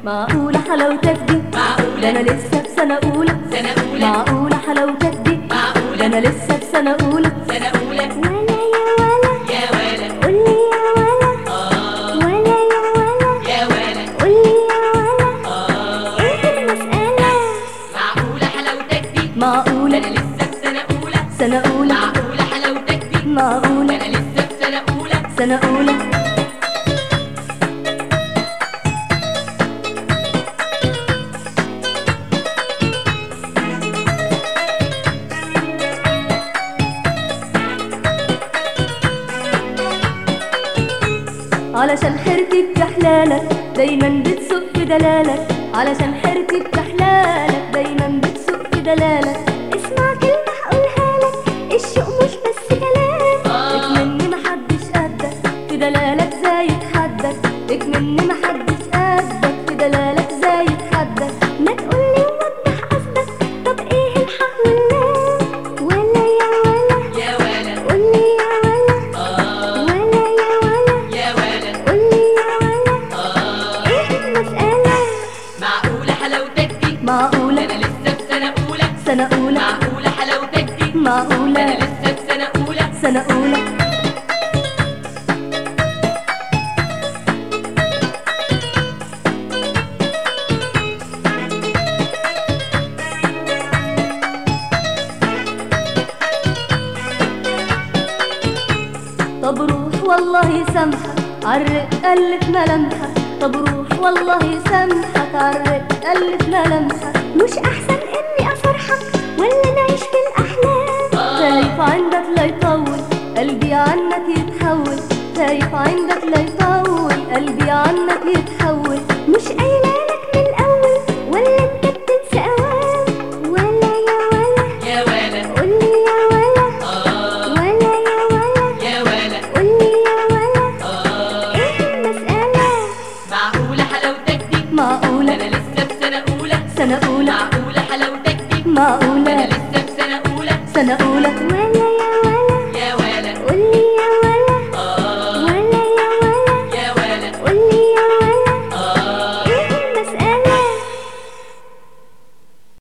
معقولة حلاوتك دي معقولة. ده أنا لسه في سنة أولى سنة أولى معقولة حلاوتك دي معقولة. ده أنا لسه في سنة أولى سنة أولى ولا يا ولا يا ولا قولي يا ولا آه ولا يا ولا يا ولا قولي يا ولا آه إيه المسألة معقولة حلاوتك دي ده معقولة أنا لسه في سنة أولى سنة أولى معقولة حلاوتك دي ده معقولة أنا لسه في سنة أولى سنة أولى علشان حيرتي بتحلالك دايما بتسوق في دلالك علشان حيرتي بتحلالك دايما بتسوق في دلالك اسمع كلمة هقولها لك الشوق مش بس كلام آه. اكمني محدش قدك في دلالك زايد حدك اكمني محدش قدك في دلالك زايد حدك ما تقولي ووضح قصدك طب ايه الحق والله ولا يا ولا يا ولا قولي يا ولا آه ولا يا ولا يا ولا قولي يا ولا آه ايه المسألة معقولة حلاوتك دي ده معقولة أنا لسه في سنة أولى سنة أولى معقولة حلاوتك دي ده معقولة أنا لسه في سنة أولى سنة أولى طب روح والله يسامحك عرق ألف ملامحك طب روح والله يسامحك عرق ألف ملامحك مش أحسن إني أفرحك ولا نعيش في الأحلام خايف عندك لا يطول قلبي عنك يتحول خايف عندك لا يطول قلبي عنك يتحول مش قايلة لك من الأول ولا أنت بتنسى أوام ولا يا ولا يا ولا قولي يا ولا آه ولا يا ولا يا ولا قولي يا ولا آه ايه المسألة معقولة حلاوتك دي ده معقولة أنا لسه في سنة أولى سنة أولى معقولة حلاوتك دي ده أنا معقولة لسه في سنة أولى سنة أولى